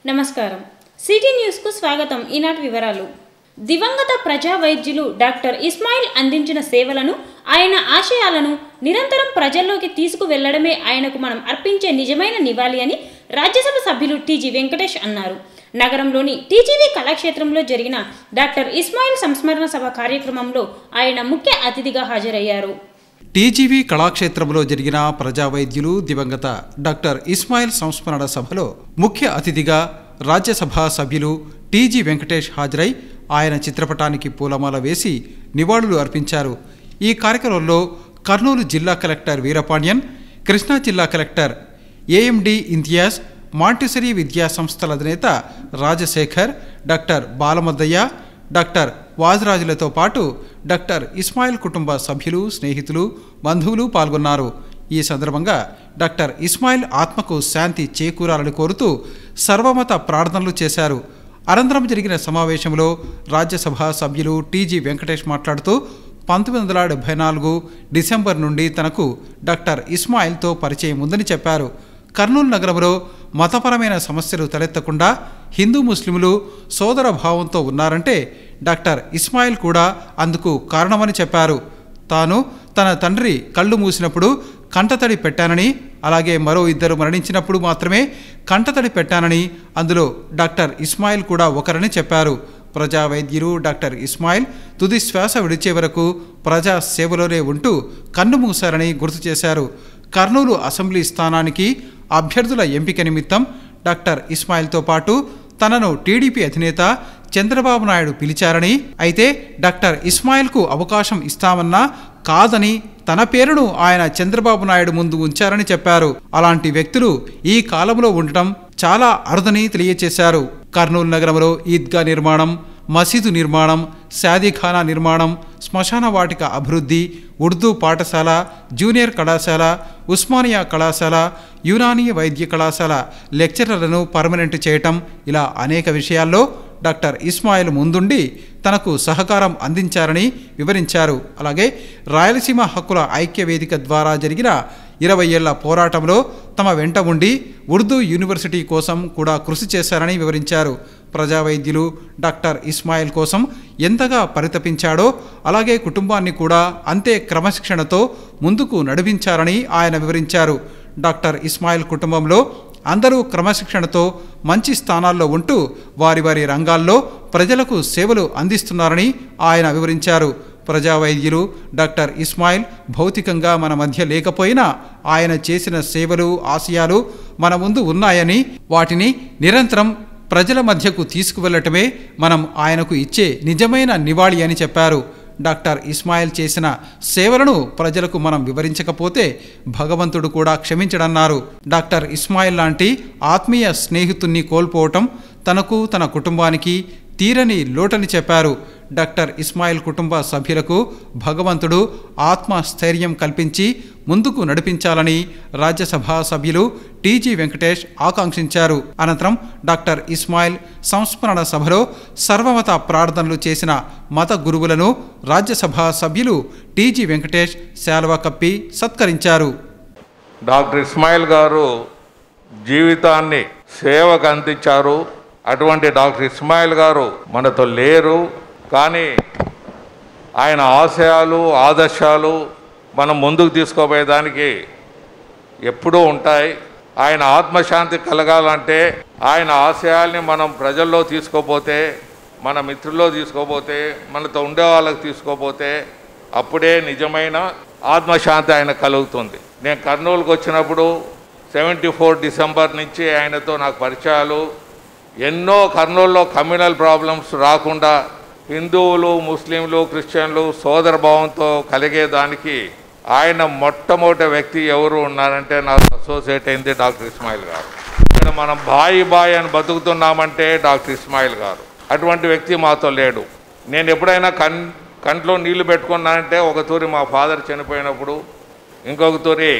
నమస్కారం సిటీ న్యూస్కు స్వాగతం ఈనాటి వివరాలు దివంగత ప్రజా వైద్యులు డాక్టర్ ఇస్మాయిల్ అందించిన సేవలను ఆయన ఆశయాలను నిరంతరం ప్రజల్లోకి తీసుకువెళ్లడమే ఆయనకు మనం అర్పించే నిజమైన నివాళి అని రాజ్యసభ సభ్యులు టీజీ వెంకటేష్ అన్నారు నగరంలోని టీజీవీ కళాక్షేత్రంలో జరిగిన డాక్టర్ ఇస్మాయిల్ సంస్మరణ సభ కార్యక్రమంలో ఆయన ముఖ్య అతిథిగా హాజరయ్యారు టీజీవీ కళాక్షేత్రంలో జరిగిన ప్రజా వైద్యులు దివంగత డాక్టర్ ఇస్మాయిల్ సంస్మరణ సభలో ముఖ్య అతిథిగా రాజ్యసభ సభ్యులు టీజీ వెంకటేష్ హాజరై ఆయన చిత్రపటానికి పూలమాల వేసి నివాళులు అర్పించారు ఈ కార్యక్రమంలో కర్నూలు జిల్లా కలెక్టర్ వీరపాండ్యన్ కృష్ణా జిల్లా కలెక్టర్ ఏఎండి ఇంతియాజ్ మాంటిసరీ విద్యా సంస్థల అధినేత రాజశేఖర్ డాక్టర్ బాలమద్దయ్య డాక్టర్ వాజరాజులతో పాటు డాక్టర్ ఇస్మాయిల్ కుటుంబ సభ్యులు స్నేహితులు బంధువులు పాల్గొన్నారు ఈ సందర్భంగా డాక్టర్ ఇస్మాయిల్ ఆత్మకు శాంతి చేకూరాలని కోరుతూ సర్వమత ప్రార్థనలు చేశారు అనంతరం జరిగిన సమావేశంలో రాజ్యసభ సభ్యులు టీజీ వెంకటేష్ మాట్లాడుతూ పంతొమ్మిది వందల డెబ్బై నాలుగు డిసెంబర్ నుండి తనకు డాక్టర్ ఇస్మాయిల్తో పరిచయం ఉందని చెప్పారు కర్నూలు నగరంలో మతపరమైన సమస్యలు తలెత్తకుండా హిందూ ముస్లింలు సోదర భావంతో ఉన్నారంటే డాక్టర్ ఇస్మాయిల్ కూడా అందుకు కారణమని చెప్పారు తాను తన తండ్రి కళ్ళు మూసినప్పుడు కంటతడి పెట్టానని అలాగే మరో ఇద్దరు మరణించినప్పుడు మాత్రమే కంటతడి పెట్టానని అందులో డాక్టర్ ఇస్మాయిల్ కూడా ఒకరని చెప్పారు ప్రజా వైద్యులు డాక్టర్ ఇస్మాయిల్ తుది శ్వాస విడిచే వరకు ప్రజా సేవలోనే ఉంటూ కన్ను మూశారని గుర్తు చేశారు కర్నూలు అసెంబ్లీ స్థానానికి అభ్యర్థుల ఎంపిక నిమిత్తం డాక్టర్ ఇస్మాయిల్తో పాటు తనను టీడీపీ అధినేత చంద్రబాబు నాయుడు పిలిచారని అయితే డాక్టర్ ఇస్మాయిల్కు అవకాశం ఇస్తామన్నా కాదని తన పేరును ఆయన చంద్రబాబు నాయుడు ముందు ఉంచారని చెప్పారు అలాంటి వ్యక్తులు ఈ కాలంలో ఉండటం చాలా అరుదని తెలియచేశారు కర్నూలు నగరంలో ఈద్గా నిర్మాణం మసీదు నిర్మాణం శాదీఖానా నిర్మాణం శ్మశాన వాటిక అభివృద్ధి ఉర్దూ పాఠశాల జూనియర్ కళాశాల ఉస్మానియా కళాశాల యునానీ వైద్య కళాశాల లెక్చరర్లను పర్మనెంట్ చేయటం ఇలా అనేక విషయాల్లో డాక్టర్ ఇస్మాయిల్ ముందుండి తనకు సహకారం అందించారని వివరించారు అలాగే రాయలసీమ హక్కుల ఐక్య వేదిక ద్వారా జరిగిన ఇరవై ఏళ్ల పోరాటంలో తమ వెంట ఉండి ఉర్దూ యూనివర్సిటీ కోసం కూడా కృషి చేశారని వివరించారు ప్రజా వైద్యులు డాక్టర్ ఇస్మాయిల్ కోసం ఎంతగా పరితపించాడో అలాగే కుటుంబాన్ని కూడా అంతే క్రమశిక్షణతో ముందుకు నడిపించారని ఆయన వివరించారు డాక్టర్ ఇస్మాయిల్ కుటుంబంలో అందరూ క్రమశిక్షణతో మంచి స్థానాల్లో ఉంటూ వారి వారి రంగాల్లో ప్రజలకు సేవలు అందిస్తున్నారని ఆయన వివరించారు ప్రజా వైద్యులు డాక్టర్ ఇస్మాయిల్ భౌతికంగా మన మధ్య లేకపోయినా ఆయన చేసిన సేవలు ఆశయాలు మన ముందు ఉన్నాయని వాటిని నిరంతరం ప్రజల మధ్యకు తీసుకువెళ్లటమే మనం ఆయనకు ఇచ్చే నిజమైన నివాళి అని చెప్పారు డాక్టర్ ఇస్మాయిల్ చేసిన సేవలను ప్రజలకు మనం వివరించకపోతే భగవంతుడు కూడా క్షమించడన్నారు డాక్టర్ ఇస్మాయిల్ లాంటి ఆత్మీయ స్నేహితుణ్ణి కోల్పోవటం తనకు తన కుటుంబానికి తీరని లోటని చెప్పారు డాక్టర్ ఇస్మాయిల్ కుటుంబ సభ్యులకు భగవంతుడు ఆత్మస్థైర్యం కల్పించి ముందుకు నడిపించాలని రాజ్యసభ సభ్యులు టీజీ వెంకటేష్ ఆకాంక్షించారు అనంతరం డాక్టర్ ఇస్మాయిల్ సంస్మరణ సభలో సర్వమత ప్రార్థనలు చేసిన మత గురువులను రాజ్యసభ సభ్యులు టీజీ వెంకటేష్ శాల్వా కప్పి సత్కరించారు డాక్టర్ ఇస్మాయిల్ గారు జీవితాన్ని సేవకు అందించారు అటువంటి డాక్టర్ ఇస్మాయిల్ గారు మనతో లేరు కానీ ఆయన ఆశయాలు ఆదర్శాలు మనం ముందుకు తీసుకోపోయేదానికి ఎప్పుడూ ఉంటాయి ఆయన ఆత్మశాంతి కలగాలంటే ఆయన ఆశయాల్ని మనం ప్రజల్లో తీసుకోపోతే మన మిత్రుల్లో తీసుకోపోతే మనతో ఉండే వాళ్ళకి తీసుకోపోతే అప్పుడే నిజమైన ఆత్మశాంతి ఆయన కలుగుతుంది నేను కర్నూలుకు వచ్చినప్పుడు సెవెంటీ ఫోర్ డిసెంబర్ నుంచి ఆయనతో నాకు పరిచయాలు ఎన్నో కర్నూలులో కమ్యూనల్ ప్రాబ్లమ్స్ రాకుండా హిందువులు ముస్లింలు క్రిస్టియన్లు సోదర భావంతో కలిగేదానికి ఆయన మొట్టమొదటి వ్యక్తి ఎవరు ఉన్నారంటే నాకు అసోసియేట్ అయింది డాక్టర్ ఇస్మాయిల్ గారు ఇక్కడ మనం బాయి బాయ్ అని బతుకుతున్నామంటే డాక్టర్ ఇస్మాయిల్ గారు అటువంటి వ్యక్తి మాతో లేడు నేను ఎప్పుడైనా కన్ కంట్లో నీళ్లు పెట్టుకున్నానంటే ఒక తూరి మా ఫాదర్ చనిపోయినప్పుడు ఇంకొక తూరి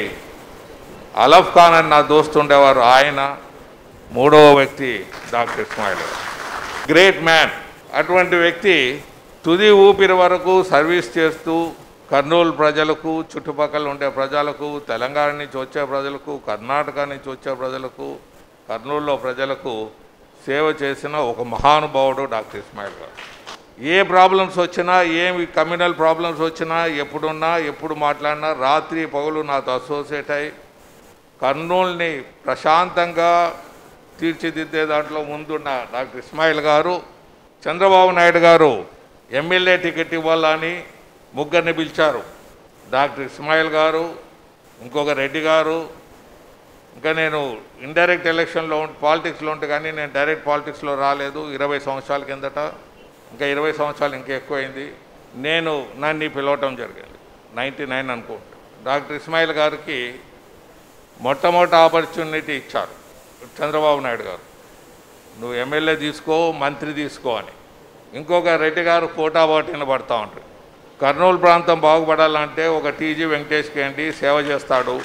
అలఫ్ ఖాన్ అని నా దోస్తు ఉండేవారు ఆయన మూడవ వ్యక్తి డాక్టర్ ఇస్మాయిల్ గారు గ్రేట్ మ్యాన్ అటువంటి వ్యక్తి తుది ఊపిరి వరకు సర్వీస్ చేస్తూ కర్నూలు ప్రజలకు చుట్టుపక్కల ఉండే ప్రజలకు తెలంగాణ నుంచి వచ్చే ప్రజలకు కర్ణాటక నుంచి వచ్చే ప్రజలకు కర్నూలులో ప్రజలకు సేవ చేసిన ఒక మహానుభావుడు డాక్టర్ ఇస్మాయిల్ గారు ఏ ప్రాబ్లమ్స్ వచ్చినా ఏమి కమ్యూనల్ ప్రాబ్లమ్స్ వచ్చినా ఎప్పుడున్నా ఎప్పుడు మాట్లాడినా రాత్రి పగులు నాతో అసోసియేట్ అయ్యి కర్నూల్ని ప్రశాంతంగా తీర్చిదిద్దే దాంట్లో ముందున్న డాక్టర్ ఇస్మాయిల్ గారు చంద్రబాబు నాయుడు గారు ఎమ్మెల్యే టికెట్ ఇవ్వాలని ముగ్గురిని పిలిచారు డాక్టర్ ఇస్మాయిల్ గారు ఇంకొక రెడ్డి గారు ఇంకా నేను ఇండైరెక్ట్ ఎలక్షన్లో ఉంటే పాలిటిక్స్లో ఉంటే కానీ నేను డైరెక్ట్ పాలిటిక్స్లో రాలేదు ఇరవై సంవత్సరాల కిందట ఇంకా ఇరవై సంవత్సరాలు ఇంకా ఎక్కువైంది నేను నన్ను పిలవటం జరిగింది నైంటీ నైన్ అనుకుంటా డాక్టర్ ఇస్మాయిల్ గారికి మొట్టమొదటి ఆపర్చునిటీ ఇచ్చారు చంద్రబాబు నాయుడు గారు నువ్వు ఎమ్మెల్యే తీసుకో మంత్రి తీసుకో అని ఇంకొక రెడ్డి గారు పోటాపోటీన పడతా ఉంటారు కర్నూలు ప్రాంతం బాగుపడాలంటే ఒక టీజీ వెంకటేష్కి ఏంటి సేవ చేస్తాడు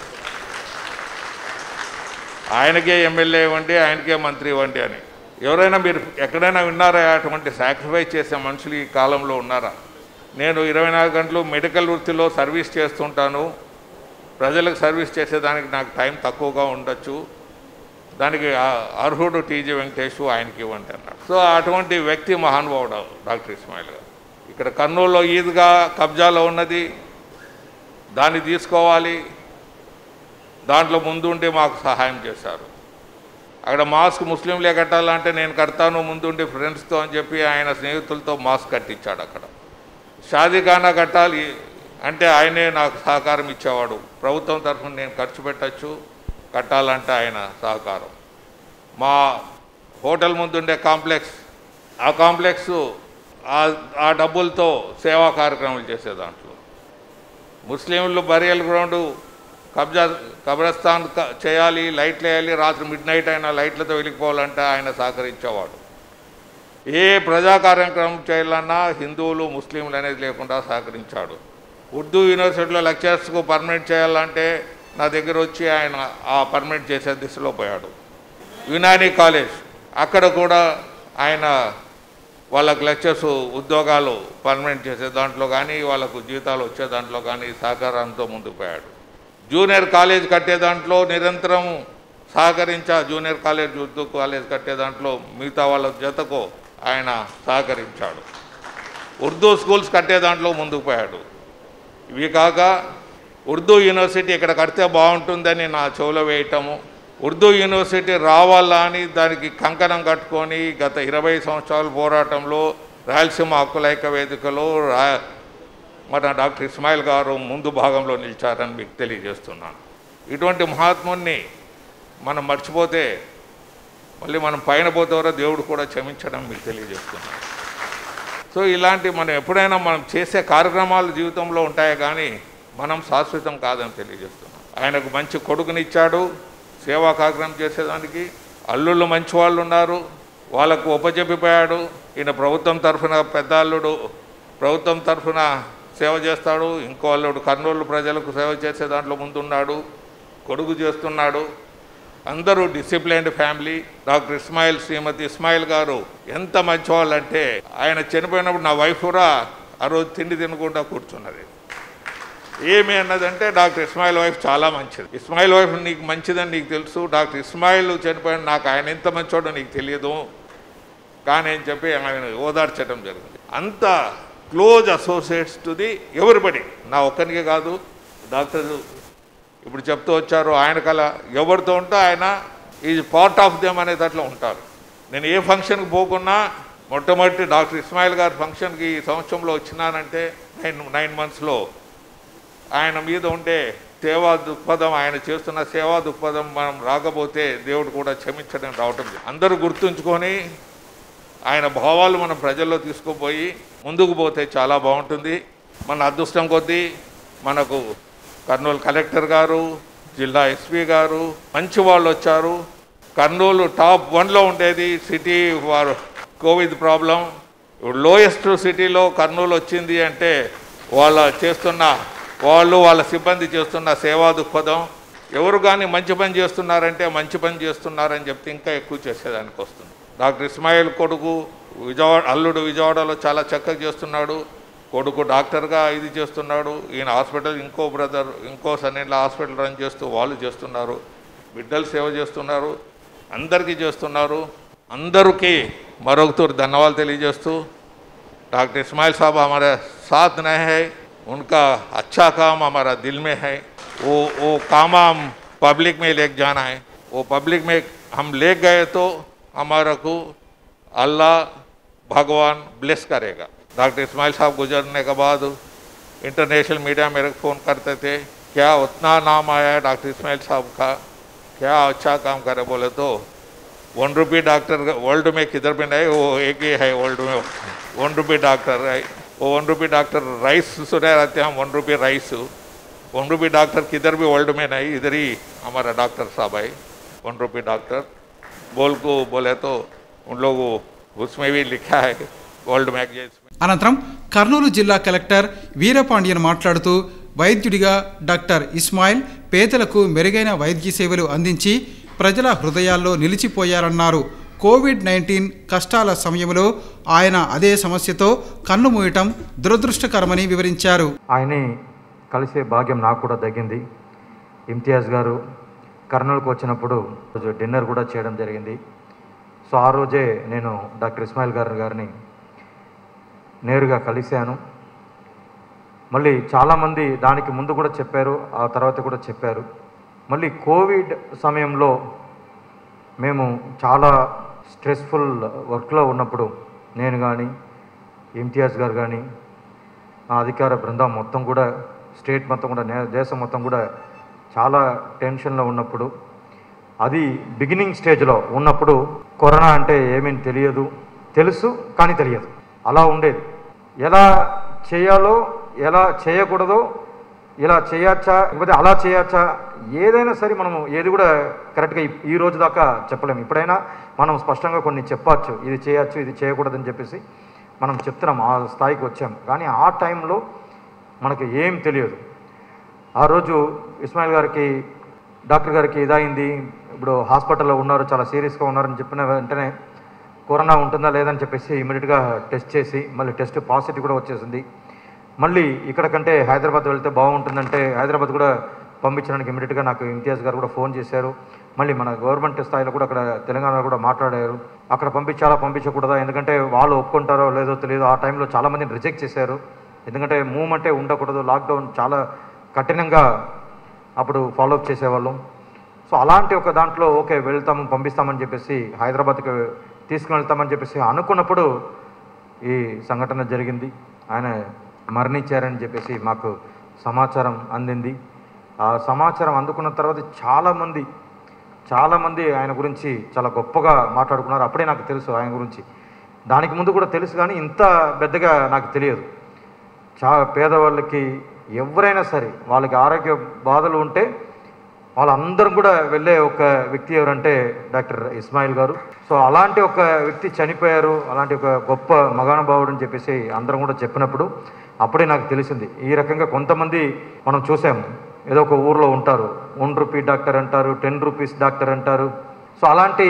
ఆయనకే ఎమ్మెల్యే ఇవ్వండి ఆయనకే మంత్రి ఇవ్వండి అని ఎవరైనా మీరు ఎక్కడైనా విన్నారా అటువంటి సాక్రిఫైస్ చేసే మనుషులు ఈ కాలంలో ఉన్నారా నేను ఇరవై నాలుగు గంటలు మెడికల్ వృత్తిలో సర్వీస్ చేస్తుంటాను ప్రజలకు సర్వీస్ చేసేదానికి నాకు టైం తక్కువగా ఉండొచ్చు దానికి ఆ- అర్హుడు టీజీ వెంకటేష్ ఆయనకి ఇవ్వండి అన్నాడు సో అటువంటి వ్యక్తి మహానుభావుడు డాక్టర్ ఇస్మాయిల్ గారు ఇక్కడ కర్నూలులో ఈద్గా కబ్జాలో ఉన్నది దాన్ని తీసుకోవాలి దాంట్లో ముందుండి మాకు సహాయం చేశారు అక్కడ మాస్క్ ముస్లింలే కట్టాలంటే నేను కడతాను ముందుండి ఫ్రెండ్స్తో అని చెప్పి ఆయన స్నేహితులతో మాస్క్ కట్టించాడు అక్కడ షాదీఖానా కట్టాలి అంటే ఆయనే నాకు సహకారం ఇచ్చేవాడు ప్రభుత్వం తరఫున నేను ఖర్చు పెట్టచ్చు కట్టాలంటే ఆయన సహకారం మా హోటల్ ముందుండే కాంప్లెక్స్ ఆ కాంప్లెక్స్ ఆ- ఆ డబ్బులతో సేవా కార్యక్రమాలు చేసే దాంట్లో ముస్లింలు బరియల్ గ్రౌండ్ కబ్జా కబ్రస్థాన్ క- చేయాలి లైట్లు వేయాలి రాత్రి మిడ్ నైట్ అయినా లైట్లతో వెలిగిపోవాలంటే ఆయన సహకరించేవాడు ఏ ప్రజా కార్యక్రమం చేయాలన్నా హిందువులు ముస్లింలు అనేది లేకుండా సహకరించాడు ఉర్దూ యూనివర్సిటీలో లెక్చర్స్కు పర్మనెంట్ చేయాలంటే నా దగ్గర వచ్చి ఆయన ఆ పర్మనెంట్ చేసే దిశలో పోయాడు యునాని కాలేజ్ అక్కడ కూడా ఆయన వాళ్ళకు లెక్చర్స్ ఉద్యోగాలు పర్మనెంట్ చేసే దాంట్లో కానీ వాళ్ళకు జీతాలు వచ్చే దాంట్లో కానీ సహకారంతో ముందుకు పోయాడు జూనియర్ కాలేజ్ కట్టే దాంట్లో నిరంతరం సహకరించా జూనియర్ కాలేజ్ ఉర్దూ కాలేజ్ కట్టే దాంట్లో మిగతా వాళ్ళ జతకు ఆయన సహకరించాడు ఉర్దూ స్కూల్స్ కట్టే దాంట్లో ముందుకు పోయాడు ఇవి కాక ఉర్దూ యూనివర్సిటీ ఇక్కడ కడితే బాగుంటుందని నా చెవులో వేయటము ఉర్దూ యూనివర్సిటీ రావాలా అని దానికి కంకణం కట్టుకొని గత ఇరవై సంవత్సరాల పోరాటంలో రాయలసీమ హక్కులైక వేదికలో రా మన డాక్టర్ ఇస్మాయిల్ గారు ముందు భాగంలో నిలిచారని మీకు తెలియజేస్తున్నాను ఇటువంటి మహాత్ముని మనం మర్చిపోతే మళ్ళీ మనం పైన పోతేవరో దేవుడు కూడా క్షమించడం మీకు తెలియజేస్తున్నాను సో ఇలాంటి మనం ఎప్పుడైనా మనం చేసే కార్యక్రమాలు జీవితంలో ఉంటాయి కానీ మనం శాశ్వతం కాదని తెలియజేస్తున్నాం ఆయనకు మంచి కొడుకునిచ్చాడు సేవా కార్యక్రమం చేసేదానికి అల్లుళ్ళు మంచి వాళ్ళు ఉన్నారు వాళ్ళకు ఉపజెప్పిపోయాడు ఈయన ప్రభుత్వం తరఫున పెద్ద అల్లుడు ప్రభుత్వం తరఫున సేవ చేస్తాడు ఇంకో అల్లుడు కర్నూలు ప్రజలకు సేవ చేసే దాంట్లో ముందున్నాడు కొడుకు చేస్తున్నాడు అందరూ disciplined family doctor Ismail Srimathi Ismail గారు ఎంత మంచివాళ్ళు అంటే ఆయన చనిపోయినప్పుడు నా వైఫ్ కూడా ఆ రోజు తిండి తినకుండా కూర్చున్నది ఏమి అన్నదంటే డాక్టర్ ఇస్మాయిల్ వైఫ్ చాలా మంచిది ఇస్మాయిల్ వైఫ్ నీకు మంచిదని నీకు తెలుసు డాక్టర్ ఇస్మాయిల్ చనిపోయిన నాకు ఆయన ఎంత మంచోడో నీకు తెలియదు కానీ అని చెప్పి ఆయన ఓదార్చడం జరిగింది అంత close associates to the everybody నా ఒక్కరికి కాదు డాక్టర్ ఇప్పుడు చెప్తూ వచ్చారు ఆయన కల ఎవరితో ఉంటే ఆయన ఈజ్ పార్ట్ ఆఫ్ దెమ్ అనే దాంట్లో ఉంటారు నేను ఏ ఫంక్షన్కి పోకున్నా మొట్టమొదటి డాక్టర్ ఇస్మాయిల్ గారి ఫంక్షన్కి ఈ సంవత్సరంలో వచ్చినానంటే నైన్ నైన్ మంత్స్లో ఆయన మీద ఉండే సేవా దృక్పథం ఆయన చేస్తున్న సేవా దృక్పథం మనం రాకపోతే దేవుడు కూడా క్షమించడం రావటం లేదు. అందరూ గుర్తుంచుకొని ఆయన భావాలు మనం ప్రజల్లో తీసుకుపోయి ముందుకు పోతే చాలా బాగుంటుంది మన అదృష్టం కొద్దీ మనకు కర్నూలు కలెక్టర్ గారు జిల్లా ఎస్పీ గారు మంచి వాళ్ళు వచ్చారు కర్నూలు టాప్ వన్లో ఉండేది సిటీ వారు కోవిడ్ ప్రాబ్లం ఇప్పుడు లోయెస్ట్ సిటీలో కర్నూలు వచ్చింది అంటే వాళ్ళ చేస్తున్న వాళ్ళు వాళ్ళ సిబ్బంది చేస్తున్న సేవా దృక్పథం ఎవరు కానీ మంచి పని చేస్తున్నారంటే మంచి పని చేస్తున్నారని చెప్తే ఇంకా ఎక్కువ చేసేదానికి వస్తుంది డాక్టర్ ఇస్మాయిల్ కొడుకు విజయవాడ అల్లుడు విజయవాడలో చాలా చక్కగా చేస్తున్నాడు కొడుకు డాక్టర్గా ఇది చేస్తున్నాడు ఈయన హాస్పిటల్ ఇంకో బ్రదర్ ఇంకో సన్నిళ్ళ హాస్పిటల్ రన్ చేస్తూ వాళ్ళు చేస్తున్నారు బిడ్డలు సేవ చేస్తున్నారు అందరికీ చేస్తున్నారు అందరికీ మరొకతూరు ధన్యవాదాలు తెలియజేస్తూ डॉक्टर इस्माइल साहब हमारे साथ नहीं है उनका अच्छा काम हमारा दिल में है वो वो काम हम पब्लिक में लेके जाना है वो पब्लिक में हम ले गए तो हमारा को अल्लाह भगवान ब्लेस करेगा डॉक्टर इस्माइल साहब गुजरने के बाद इंटरनेशनल मीडिया मेरे को फ़ोन करते थे क्या उतना नाम आया है डॉक्टर इस्माइल साहब का क्या अच्छा काम करे बोले तो वन रुपी डॉक्टर वर्ल्ड में किधर भी नहीं वो एक ही है वर्ल्ड में वन रुपी डॉक्टर है वो वन रुपी डॉक्टर राइस सुने रहते हैं हम one rupee rice one rupee doctor किधर भी वर्ल्ड में नहीं इधर ही हमारा डॉक्टर साहब है वन रुपी डॉक्टर बोल को बोले तो उन लोग उसमें भी लिखा है वर्ल्ड मैगजीन्स में అనంతరం కర్నూలు జిల్లా కలెక్టర్ వీరపాండ్యన్ మాట్లాడుతూ వైద్యుడిగా డాక్టర్ ఇస్మాయిల్ పేదలకు మెరుగైన వైద్య సేవలు అందించి ప్రజల హృదయాల్లో నిలిచిపోయారన్నారు కోవిడ్ నైన్టీన్ కష్టాల సమయంలో ఆయన అదే సమస్యతో కన్నుమూయటం దురదృష్టకరమని వివరించారు ఆయన్ని కలిసే భాగ్యం నాకు కూడా దక్కింది ఇమ్తియాజ్ గారు కర్నూలుకు వచ్చినప్పుడు రోజు డిన్నర్ కూడా చేయడం జరిగింది సో ఆ రోజే నేను డాక్టర్ ఇస్మాయిల్ గారు గారిని నేరుగా కలిశాను మళ్ళీ చాలామంది దానికి ముందు కూడా చెప్పారు ఆ తర్వాత కూడా చెప్పారు మళ్ళీ కోవిడ్ సమయంలో మేము చాలా స్ట్రెస్ఫుల్ వర్క్లో ఉన్నప్పుడు నేను కానీ ఇమ్తియాజ్ గారు కానీ ఆ అధికార బృందం మొత్తం కూడా స్టేట్ మొత్తం కూడా నే- దేశం మొత్తం కూడా చాలా టెన్షన్లో ఉన్నప్పుడు అది బిగినింగ్ స్టేజ్లో ఉన్నప్పుడు కరోనా అంటే ఏమీ తెలియదు తెలుసు కానీ తెలియదు అలా ఉండేది ఎలా చేయాలో ఎలా చేయకూడదో ఇలా చేయొచ్చా లేకపోతే అలా చేయొచ్చా ఏదైనా సరే మనము ఏది కూడా కరెక్ట్గా ఈ- ఈ రోజు దాకా చెప్పలేము ఇప్పుడైనా మనం స్పష్టంగా కొన్ని చెప్పచ్చు ఇది చేయొచ్చు ఇది చేయకూడదని చెప్పేసి మనం చెప్తున్నాం ఆ స్థాయికి వచ్చాం కానీ ఆ టైంలో మనకి ఏం తెలియదు ఆ రోజు ఇస్మాయిల్ గారికి డాక్టర్ గారికి ఇదైంది ఇప్పుడు హాస్పిటల్లో ఉన్నారు చాలా సీరియస్గా ఉన్నారని చెప్పిన వెంటనే కరోనా ఉంటుందా లేదని చెప్పేసి ఇమీడియట్గా టెస్ట్ చేసి మళ్ళీ టెస్ట్ పాజిటివ్ కూడా వచ్చేసింది మళ్ళీ ఇక్కడ కంటే హైదరాబాద్ వెళ్తే బాగుంటుందంటే హైదరాబాద్ కూడా పంపించడానికి ఇమీడియట్గా నాకు ఇంతియాజ్ గారు కూడా ఫోన్ చేశారు మళ్ళీ మన గవర్నమెంట్ స్థాయిలో కూడా అక్కడ తెలంగాణలో కూడా మాట్లాడారు అక్కడ పంపించాలా పంపించకూడదా ఎందుకంటే వాళ్ళు ఒప్పుకుంటారో లేదో తెలియదు ఆ టైంలో చాలామందిని రిజెక్ట్ చేశారు ఎందుకంటే మూవ్మెంటే ఉండకూడదు లాక్డౌన్ చాలా కఠినంగా అప్పుడు ఫాలోఅప్ చేసేవాళ్ళం సో అలాంటి ఒక దాంట్లో ఓకే వెళ్తాము పంపిస్తామని చెప్పేసి హైదరాబాద్కి తీసుకుని వెళ్తామని చెప్పేసి అనుకున్నప్పుడు ఈ సంఘటన జరిగింది ఆయన మరణించారని చెప్పేసి మాకు సమాచారం అందింది ఆ సమాచారం అందుకున్న తర్వాత చాలామంది చాలామంది ఆయన గురించి చాలా గొప్పగా మాట్లాడుకున్నారు అప్పుడే నాకు తెలుసు ఆయన గురించి దానికి ముందు కూడా తెలుసు కానీ ఇంత పెద్దగా నాకు తెలియదు చా పేదవాళ్ళకి ఎవరైనా సరే వాళ్ళకి ఆరోగ్య బాధలు ఉంటే వాళ్ళందరం కూడా వెళ్ళే ఒక వ్యక్తి ఎవరంటే డాక్టర్ ఇస్మాయిల్ గారు సో అలాంటి ఒక వ్యక్తి చనిపోయారు అలాంటి ఒక గొప్ప మగానుభావుడు అని చెప్పేసి అందరం కూడా చెప్పినప్పుడు అప్పుడే నాకు తెలిసింది ఈ రకంగా కొంతమంది మనం చూసాము ఏదో ఒక ఊర్లో ఉంటారు వన్ రూపీ డాక్టర్ అంటారు టెన్ రూపీస్ డాక్టర్ అంటారు సో అలాంటి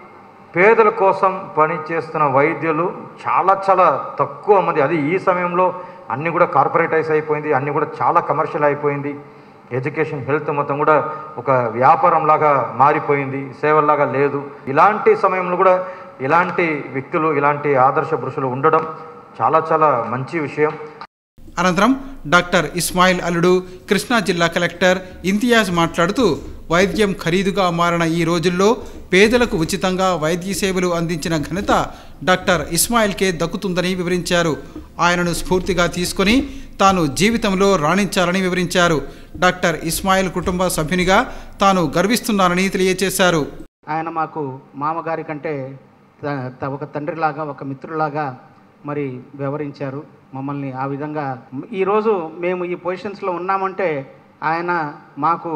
పేదల కోసం పనిచేస్తున్న వైద్యులు చాలా చాలా తక్కువ మంది అది ఈ సమయంలో అన్నీ కూడా కార్పొరేటైజ్ అయిపోయింది అన్నీ కూడా చాలా కమర్షియల్ అయిపోయింది ఎడ్యుకేషన్ హెల్త్ మొత్తం కూడా ఒక వ్యాపారం లాగా మారిపోయింది సేవల్లాగా లేదు ఇలాంటి సమయంలో కూడా ఇలాంటి వ్యక్తులు ఇలాంటి ఆదర్శ పురుషులు ఉండడం చాలా చాలా మంచి విషయం అనంతరం డాక్టర్ ఇస్మాయిల్ అల్లుడు కృష్ణా జిల్లా కలెక్టర్ ఇంతియాజ్ మాట్లాడుతూ వైద్యం ఖరీదుగా మారిన ఈ రోజుల్లో పేదలకు ఉచితంగా వైద్య సేవలు అందించిన ఘనత డాక్టర్ ఇస్మాయిల్కే దక్కుతుందని వివరించారు ఆయనను స్ఫూర్తిగా తీసుకొని తాను జీవితంలో రాణించాలని వివరించారు డాక్టర్ ఇస్మాయిల్ కుటుంబ సభ్యునిగా తాను గర్విస్తున్నానని తెలియజేశారు ఆయన మాకు మామగారి కంటే త- త- ఒక తండ్రిలాగా ఒక మిత్రులాగా మరి వ్యవహరించారు మమ్మల్ని ఆ విధంగా ఈరోజు మేము ఈ పొజిషన్స్లో ఉన్నామంటే ఆయన మాకు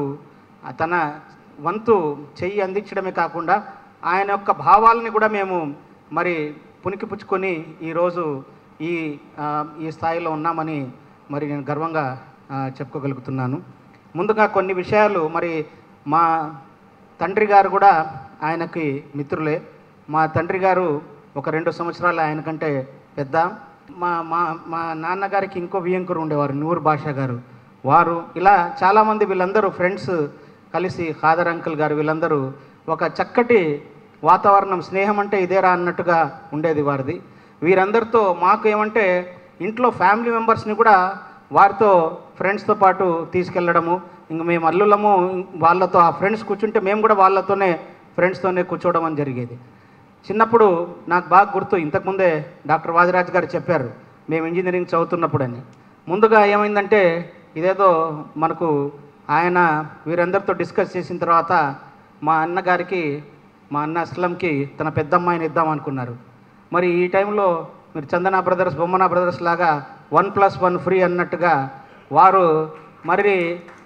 తన వంతు చెయ్యి అందించడమే కాకుండా ఆయన యొక్క భావాలని కూడా మేము మరి పుణికిపుచ్చుకొని ఈరోజు ఈ ఆ, ఈ స్థాయిలో ఉన్నామని మరి నేను గర్వంగా ఆ, చెప్పుకోగలుగుతున్నాను ముందుగా కొన్ని విషయాలు మరి మా తండ్రి గారు కూడా ఆయనకి మిత్రులే మా తండ్రి గారు ఒక రెండు సంవత్సరాలు ఆయన కంటే పెద్ద మా మా మా నాన్నగారికి ఇంకో వియంకురు ఉండేవారు నూరు భాషా గారు వారు ఇలా చాలామంది వీళ్ళందరూ ఫ్రెండ్స్ కలిసి ఖాదర్ అంకుల్ గారు వీళ్ళందరూ ఒక చక్కటి వాతావరణం స్నేహం అంటే ఇదేరా అన్నట్టుగా ఉండేది వారిది వీరందరితో మాకు ఏమంటే ఇంట్లో ఫ్యామిలీ మెంబర్స్ని కూడా వారితో ఫ్రెండ్స్తో పాటు తీసుకెళ్ళడము ఇంక మేము అల్లులము వాళ్ళతో ఆ ఫ్రెండ్స్ కూర్చుంటే మేము కూడా వాళ్ళతోనే ఫ్రెండ్స్తోనే కూర్చోవడం అని జరిగేది చిన్నప్పుడు నాకు బాగా గుర్తు ఇంతకుముందే డాక్టర్ వాదిరాజ్ గారు చెప్పారు మేము ఇంజనీరింగ్ చదువుతున్నప్పుడని ముందుగా ఏమైందంటే ఇదేదో మనకు ఆయన వీరందరితో డిస్కస్ చేసిన తర్వాత మా అన్నగారికి మా అన్న అస్లంకి తన పెద్దమ్మాయిని ఇద్దాం అనుకున్నారు మరి ఈ టైంలో మీరు చందన బ్రదర్స్ బొమ్మన బ్రదర్స్ లాగా వన్ ప్లస్ వన్ ఫ్రీ అన్నట్టుగా వారు మరి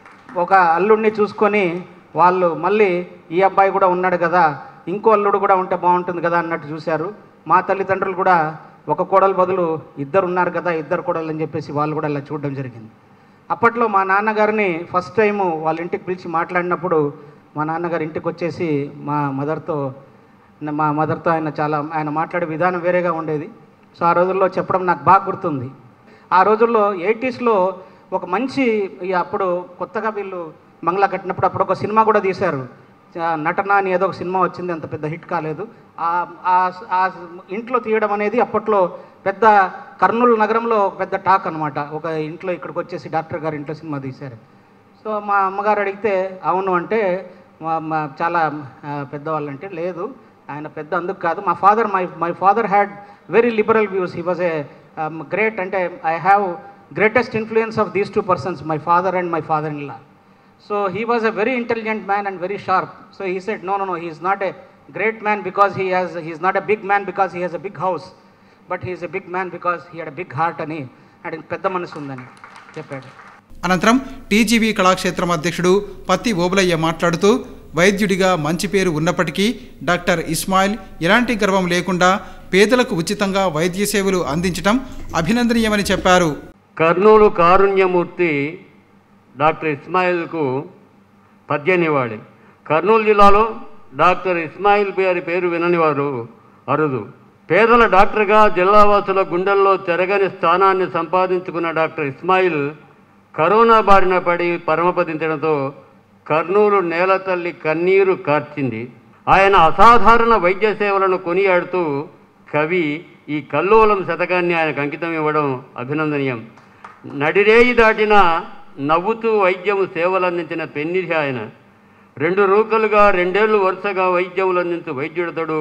ఒక అల్లుడిని చూసుకొని వాళ్ళు మళ్ళీ ఈ అబ్బాయి కూడా ఉన్నాడు కదా ఇంకో అల్లుడు కూడా ఉంటే బాగుంటుంది కదా అన్నట్టు చూశారు మా తల్లిదండ్రులు కూడా ఒక కోడలు బదులు ఇద్దరు ఉన్నారు కదా ఇద్దరు కోడలు అని చెప్పేసి వాళ్ళు కూడా ఇలా చూడడం జరిగింది అప్పట్లో మా నాన్నగారిని ఫస్ట్ టైము వాళ్ళ ఇంటికి పిలిచి మాట్లాడినప్పుడు మా నాన్నగారు ఇంటికి వచ్చేసి మా మదర్తో మా మదర్తో ఆయన చాలా ఆయన మాట్లాడే విధానం వేరేగా ఉండేది సో ఆ రోజుల్లో చెప్పడం నాకు బాగా గుర్తుంది ఆ రోజుల్లో ఎయిటీస్లో ఒక మంచి ఈ అప్పుడు కొత్తగా వీళ్ళు మంగళ కట్టినప్పుడు అప్పుడు ఒక సినిమా కూడా తీశారు ఆ, నటన అని ఏదో ఒక సినిమా వచ్చింది అంత పెద్ద హిట్ కాలేదు ఆ- ఆ- ఆ ఇంట్లో తీయడం అనేది అప్పట్లో పెద్ద కర్నూలు నగరంలో ఒక పెద్ద టాక్ అనమాట ఒక ఇంట్లో ఇక్కడికి వచ్చేసి డాక్టర్ గారు ఇంట్లో సినిమా తీశారు సో మా అమ్మగారు అడిగితే అవును అంటే మా మా చాలా ఆ, పెద్దవాళ్ళు అంటే లేదు ఆయన పెద్ద అందుకు కాదు మా father my my father had very liberal views he was a great అంటే I have greatest influence of these two persons my father and my father in law so he was a very intelligent man and very sharp so he said no no no he is not a great man because he has he is not a big man because he has a big house but he is a big man because he had a big heart అని and పెద్ద మనసు ఉందని చెప్పాడు అనంతరం TGV కళాక్షేత్రం అధ్యక్షుడు పత్తి ఓబులయ్య మాట్లాడుతూ వైద్యుడిగా మంచి పేరు ఉన్నప్పటికీ డాక్టర్ ఇస్మాయిల్ ఎలాంటి గర్వం లేకుండా పేదలకు ఉచితంగా వైద్య సేవలు అందించడం అభినందనీయమని చెప్పారు కర్నూలు కారుణ్యమూర్తి డాక్టర్ ఇస్మాయిల్కు పద్యనివాడి కర్నూలు జిల్లాలో డాక్టర్ ఇస్మాయిల్ గారి పేరు వినని వారు అరుదు పేదల డాక్టర్గా జిల్లావాసుల గుండెల్లో తెరగని స్థానాన్ని సంపాదించుకున్న డాక్టర్ ఇస్మాయిల్ కరోనా బారిన పడి పరమపదించడంతో కర్నూలు నేలతల్లి కన్నీరు కార్చింది ఆయన అసాధారణ వైద్య సేవలను కొనియాడుతూ కవి ఈ కల్లోలం శతకాన్ని ఆయనకు అంకితం ఇవ్వడం అభినందనీయం నడిరేయి దాటిన నవ్వుతూ వైద్యము సేవలందించిన పెన్నిధి ఆయన రెండు రూకలుగా రెండేళ్లు వరుసగా వైద్యములు అందించు వైద్యుడతడు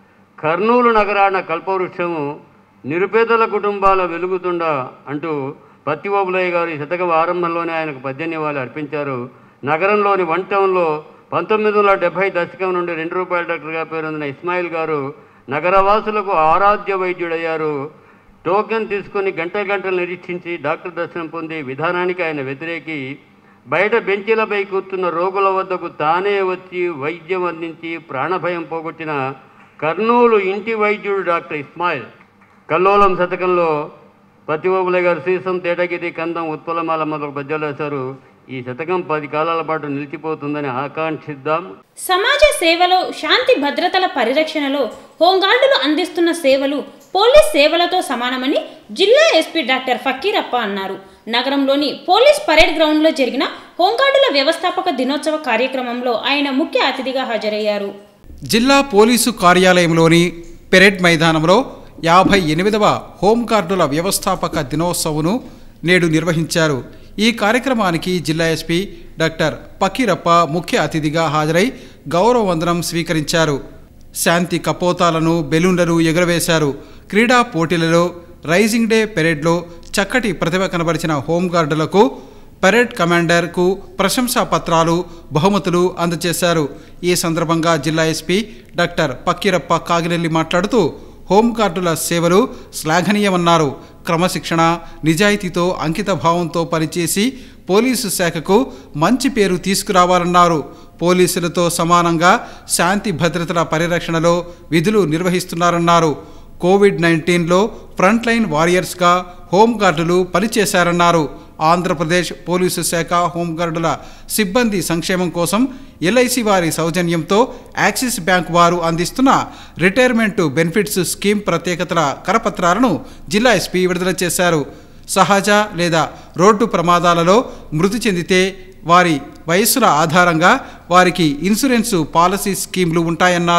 కర్నూలు నగరాన కల్పవృక్షము నిరుపేదల కుటుంబాల వెలుగుతుండ అంటూ పత్తిబాబులయ్య గారు ఈ శతకం ఆరంభంలోనే ఆయనకు పద్దెనిమిది అర్పించారు నగరంలోని వన్ టౌన్లో పంతొమ్మిది వందల డెబ్బై దశకం నుండి రెండు రూపాయల డాక్టర్గా పేరొందిన ఇస్మాయిల్ గారు నగరవాసులకు ఆరాధ్య వైద్యుడయ్యారు టోకెన్ తీసుకొని గంటల గంటలు నిరీక్షించి డాక్టర్ దర్శనం పొందే విధానానికి ఆయన వ్యతిరేకి బయట బెంచీలపై కూర్చున్న రోగుల వద్దకు తానే వచ్చి వైద్యం అందించి ప్రాణభయం పోగొట్టిన కర్నూలు ఇంటి వైద్యుడు డాక్టర్ ఇస్మాయిల్ కల్లోలం శతకంలో పతిబాబులయ్య గారు శ్రీసం తేటగిరి కందం ఉత్పలమాల మొదలు పద్యాలు రాశారు ఈ శతకం పది కాలాల పాటు నిలిచిపోతుందని ఆకాంక్షిద్దాం సమాజ సేవలో శాంతి భద్రతల పరిరక్షణలో హోంగార్డులు అందిస్తున్న సేవలు పోలీస్ సేవలతో సమానమని జిల్లా ఎస్పీ డాక్టర్ ఫకీరప్ప అన్నారు నగరంలోని పోలీస్ పరేడ్ గ్రౌండ్లో జరిగిన హోంగార్డుల వ్యవస్థాపక దినోత్సవ కార్యక్రమంలో ఆయన ముఖ్య అతిథిగా హాజరయ్యారు జిల్లా పోలీసు కార్యాలయంలోని పెరెడ్ మైదానంలో యాభై ఎనిమిదవ హోంగార్డుల వ్యవస్థాపక దినోత్సవును నేడు నిర్వహించారు ఈ కార్యక్రమానికి జిల్లా ఎస్పీ డాక్టర్ పకీరప్ప ముఖ్య అతిథిగా హాజరై గౌరవ వందనం స్వీకరించారు శాంతి కపోతాలను బెలూన్లను ఎగురవేశారు క్రీడా పోటీలలో రైజింగ్ డే పెరేడ్లో చక్కటి ప్రతిభ కనబరిచిన హోంగార్డులకు పరేడ్ కమాండర్కు ప్రశంసా పత్రాలు బహుమతులు అందజేశారు ఈ సందర్భంగా జిల్లా ఎస్పీ డాక్టర్ పక్కిరప్ప కాగినెల్లి మాట్లాడుతూ హోంగార్డుల సేవలు శ్లాఘనీయమన్నారు క్రమశిక్షణ నిజాయితీతో అంకిత భావంతో పనిచేసి పోలీసు శాఖకు మంచి పేరు తీసుకురావాలన్నారు పోలీసులతో సమానంగా శాంతి భద్రతల పరిరక్షణలో విధులు నిర్వహిస్తున్నారన్నారు కోవిడ్ నైన్టీన్లో ఫ్రంట్ లైన్ వారియర్స్గా హోంగార్డులు పనిచేశారన్నారు ఆంధ్రప్రదేశ్ పోలీసు శాఖ హోంగార్డుల సిబ్బంది సంక్షేమం కోసం ఎల్ఐసి వారి సౌజన్యంతో యాక్సిస్ బ్యాంక్ వారు అందిస్తున్న రిటైర్మెంట్ బెనిఫిట్స్ స్కీమ్ ప్రత్యేకతల కరపత్రాలను జిల్లా ఎస్పీ విడుదల చేశారు సహజ లేదా రోడ్డు ప్రమాదాలలో మృతి చెందితే వారి వయస్సుల ఆధారంగా వారికి ఇన్సూరెన్సు పాలసీ స్కీమ్లు ఉంటాయన్నారు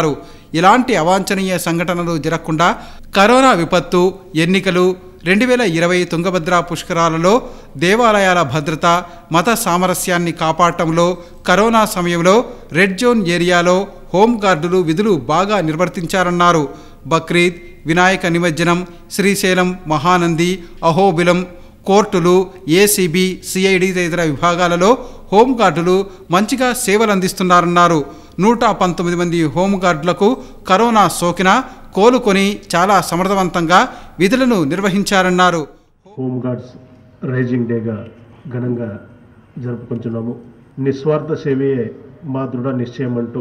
ఇలాంటి అవాంఛనీయ సంఘటనలు జరగకుండా కరోనా విపత్తు ఎన్నికలు రెండు వేల ఇరవై తుంగభద్ర పుష్కరాలలో దేవాలయాల భద్రత మత సామరస్యాన్ని కాపాడటంలో కరోనా సమయంలో రెడ్ జోన్ ఏరియాలో హోంగార్డులు విధులు బాగా నిర్వర్తించారన్నారు బక్రీద్ వినాయక నిమజ్జనం శ్రీశైలం మహానంది అహోబిలం కోర్టులు ఏసీబీ సిఐడి తదితర విభాగాలలో హోంగార్డులు మంచిగా సేవలు అందిస్తున్నారన్నారు నూట పంతొమ్మిది మంది హోంగార్డులకు కరోనా సోకినా కోలుకొని చాలా సమర్థవంతంగా విధులను నిర్వహించారన్నారు హోమ్ గార్డ్స్ రైజింగ్ డేగా ఘనంగా జరుపుకుంటున్నాము నిస్వార్థ సేవయే మా దృఢ నిశ్చయం అంటూ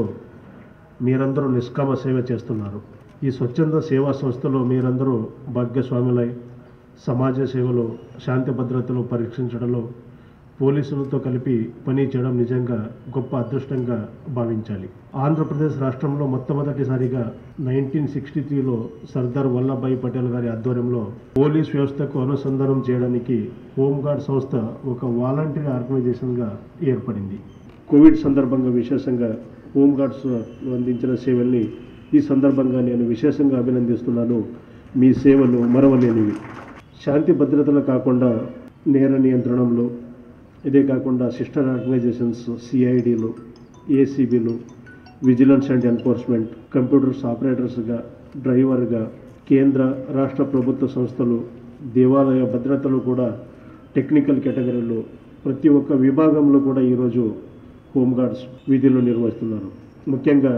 మీరందరూ నిష్కామ సేవ చేస్తున్నారు ఈ స్వచ్ఛంద సేవా సంస్థలో మీరందరూ భాగ్యస్వాములై సమాజ సేవలో శాంతి భద్రతలు పరీక్షించడంలో పోలీసులతో కలిపి పని చేయడం నిజంగా గొప్ప అదృష్టంగా భావించాలి ఆంధ్రప్రదేశ్ రాష్ట్రంలో మొట్టమొదటిసారిగా నైన్టీన్ సిక్స్టీ త్రీలో సర్దార్ వల్లభాయ్ పటేల్ గారి ఆధ్వర్యంలో పోలీస్ వ్యవస్థకు అనుసంధానం చేయడానికి హోంగార్డ్ సంస్థ ఒక వాలంటీర్ ఆర్గనైజేషన్గా ఏర్పడింది కోవిడ్ సందర్భంగా విశేషంగా హోంగార్డ్స్ అందించిన సేవల్ని ఈ సందర్భంగా నేను విశేషంగా అభినందిస్తున్నాను మీ సేవలు మరవలేనివి శాంతి భద్రతలు కాకుండా నేర నియంత్రణలో ఇదే కాకుండా సిస్టర్ ఆర్గనైజేషన్స్ సిఐడిలు ఏసీబీలు విజిలెన్స్ అండ్ ఎన్ఫోర్స్మెంట్ కంప్యూటర్స్ ఆపరేటర్స్గా డ్రైవర్గా కేంద్ర రాష్ట్ర ప్రభుత్వ సంస్థలు దేవాలయ భద్రతలు కూడా టెక్నికల్ కేటగిరీలో ప్రతి ఒక్క విభాగంలో కూడా ఈరోజు హోంగార్డ్స్ విధులు నిర్వహిస్తున్నారు ముఖ్యంగా